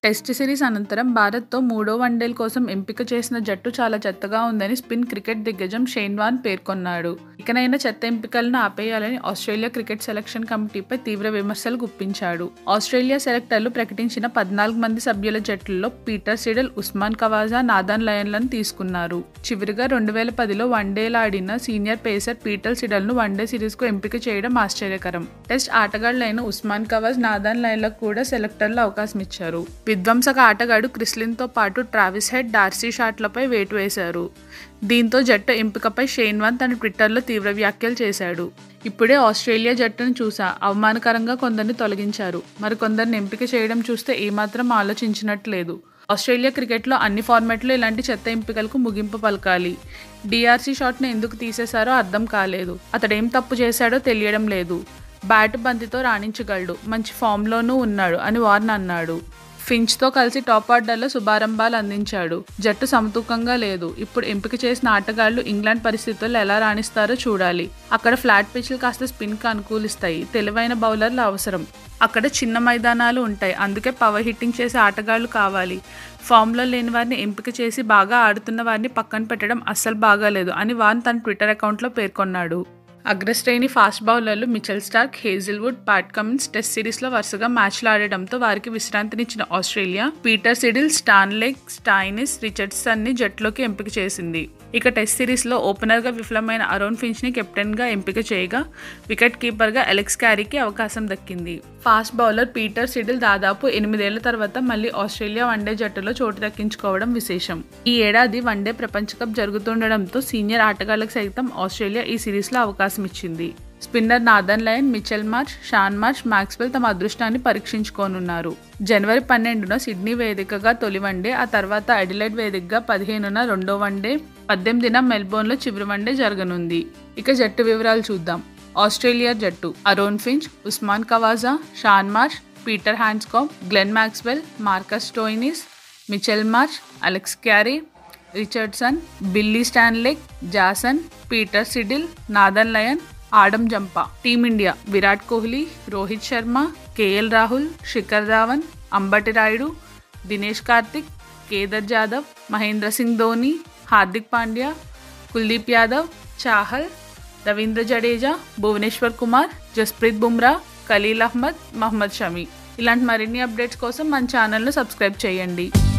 test series అనంతరం భారత్తో మూడో వన్డేల కోసం ఎంపిక చేసిన జట్టు చాలా చెత్తగా ఉందని స్పిన్ క్రికెట్ దిగ్గజం షేన్ వాన్ పేర్కొన్నాడు ఇకనైనా చెత్త ఎంపికలను ఆపేయాలని ఆస్ట్రేలియా క్రికెట్ సెలక్షన్ కమిటీపై తీవ్ర విమర్శలు గుప్పించాడు ఆస్ట్రేలియా సెలెక్టర్లు ప్రకటించిన పద్నాలుగు మంది సభ్యుల జట్టుల్లో Peter Siddle Usman Khawaja Nathan లయన్లను తీసుకున్నారు చివరిగా రెండు వేల పదిలో వన్డేలు ఆడిన సీనియర్ పేసర్ పీటర్ సిడల్ను వన్డే సిరీస్కు ఎంపిక చేయడం ఆశ్చర్యకరం టెస్ట్ ఆటగాళ్లైన ఉస్మాన్ కవాజ్ నాదాన్ లయన్లకు కూడా సెలెక్టర్లు అవకాశం ఇచ్చారు విధ్వంసక ఆటగాడు క్రిస్లిన్తో పాటు ట్రావిస్ హెడ్ డార్సీ షాట్లపై వేటు వేశారు దీంతో జట్టు ఎంపికపై షేన్ వాన్ తన ట్విట్టర్లో తీవ్ర వ్యాఖ్యలు చేశాడు ఇప్పుడే ఆస్ట్రేలియా జట్టును చూసా అవమానకరంగా కొందరిని తొలగించారు మరికొందరిని ఎంపిక చేయడం చూస్తే ఏమాత్రం ఆలోచించినట్లేదు ఆస్ట్రేలియా క్రికెట్లో అన్ని ఫార్మాట్లో ఇలాంటి చెత్త ఎంపికలకు ముగింపు పలకాలి డిఆర్సీ షాట్ను ఎందుకు తీసేశారో అర్థం కాలేదు అతడేం తప్పు చేశాడో తెలియడం లేదు బ్యాట్ బంతితో రాణించగలడు మంచి ఫామ్లోనూ ఉన్నాడు అని వార్న్ అన్నాడు ఫించ్తో కలిసి టాప్ ఆర్డర్లో శుభారంభాలు అందించాడు జట్టు సమతూకంగా లేదు ఇప్పుడు ఎంపిక చేసిన ఆటగాళ్లు ఇంగ్లాండ్ పరిస్థితుల్లో ఎలా రాణిస్తారో చూడాలి అక్కడ ఫ్లాట్ పిచ్లు కాస్త స్పిన్కి అనుకూలిస్తాయి తెలివైన బౌలర్లు అవసరం అక్కడ చిన్న మైదానాలు ఉంటాయి అందుకే పవర్ హిట్టింగ్ చేసే ఆటగాళ్లు కావాలి ఫామ్లో లేని వారిని ఎంపిక చేసి బాగా ఆడుతున్న వారిని పక్కన పెట్టడం అస్సలు బాగాలేదు అని వాన్ తన ట్విట్టర్ అకౌంట్లో పేర్కొన్నాడు అగ్రశ్రేణి ఫాస్ట్ బౌలర్లు Mitchell Starc Hazlewood Pat Cummins test సిరీస్లో వరుసగా మ్యాచ్లు ఆడడంతో వారికి విశ్రాంతినిచ్చిన Australia Peter Siddle Stanlake Stoinis రిచర్డ్సన్ని జట్టులోకి ఎంపిక చేసింది ఇక టెస్ట్ సిరీస్లో ఓపెనర్గా విఫలమైన అరోన్ ఫించ్ని కెప్టెన్గా ఎంపిక చేయగా వికెట్ కీపర్గా అలెక్స్ క్యారీకి అవకాశం దక్కింది ఫాస్ట్ బౌలర్ పీటర్ సిడిల్ దాదాపు ఎనిమిదేళ్ల తర్వాత మళ్ళీ ఆస్ట్రేలియా వన్డే జట్టులో చోటు దక్కించుకోవడం విశేషం ఈ ఏడాది వన్డే ప్రపంచ కప్ జరుగుతుండడంతో సీనియర్ ఆటగాళ్లకు సైతం ఆస్ట్రేలియా ఈ సిరీస్లో అవకాశం ఇచ్చింది spinner Nathan Lyon Mitchell Marsh Shaun Marsh Maxwell తమ అదృష్టాన్ని పరీక్షించుకోనున్నారు జనవరి పన్నెండున సిడ్నీ వేదికగా తొలి వన్డే ఆ తర్వాత అడిలైడ్ వేదికగా పదిహేనున రెండో వన్డే పద్దెనిమిదిన మెల్బోర్న్లో చివరి వన్డే జరగనుంది ఇక జట్టు వివరాలు చూద్దాం ఆస్ట్రేలియా జట్టు Aaron Finch Usman Khawaja Shaun Marsh Peter Handscomb Glenn Maxwell Marcus Stoinis Mitchell Marsh Alex Carey Richardson Billy Stanlake Jason Peter Siddle Nathan Lyon Adam Zampa team India Virat Kohli Rohit Sharma KL Rahul Shikhar Dhawan Ambati Rayudu Dinesh Karthik Kedar Jadhav Mahendra Singh Dhoni Hardik Pandya Kuldeep Yadav Chahal Ravindra Jadeja Bhuvneshwar Kumar Jasprit Bumrah Khaleel Ahmed Mohammed Shami ఇలాంటి మరిన్ని అప్డేట్స్ కోసం మన ఛానల్ను సబ్స్క్రైబ్ చేయండి